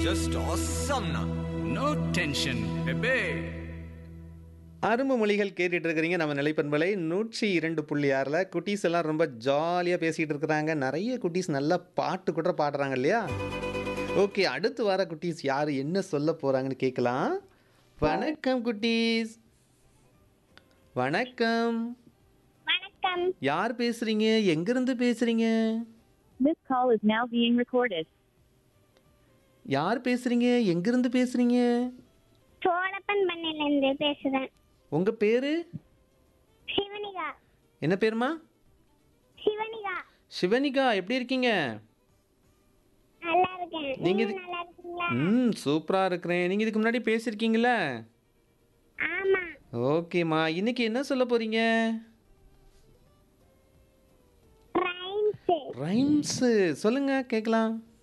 Just ஆசம்னா no tension பெபே அரும்பு மொழிகள் கேட்டுட்டு இருக்கிறீங்க நம்ம நிலைப்பண்பலை நூற்றி இரண்டு புள்ளி ஆறில் குட்டீஸ் எல்லாம் ரொம்ப ஜாலியாக பேசிகிட்டு இருக்கிறாங்க நிறைய குட்டீஸ் நல்லா பாட்டு கூட பாடுறாங்க இல்லையா ஓகே அடுத்து வர குட்டீஸ் யார் என்ன சொல்ல போகிறாங்கன்னு கேட்கலாம் வணக்கம் குட்டீஸ் வணக்கம் வணக்கம் யார் பேசுகிறீங்க எங்கேருந்து பேசுகிறீங்க This call is now being recorded. யார் பேசுகிறீங்க எங்கேருந்து பேசுகிறீங்க சோழப்பன் பண்ணையிலேருந்து பேசுறேன் உங்கள் பேர் சிவனிகா என்ன பேருமா சிவனிகா சிவனிகா எப்படி இருக்கீங்க நல்லா இருக்கேன் நீங்க நீங்க இது- நல்லா இருக்கீங்களா ம் சூப்பராக இருக்கிறேன் நீங்கள் இதுக்கு முன்னாடி பேசியிருக்கீங்களா ஆமா ஓகேம்மா இன்னைக்கு என்ன சொல்ல போறீங்க ரைம்ஸ் ரைம்ஸு சொல்லுங்க கேட்கலாம்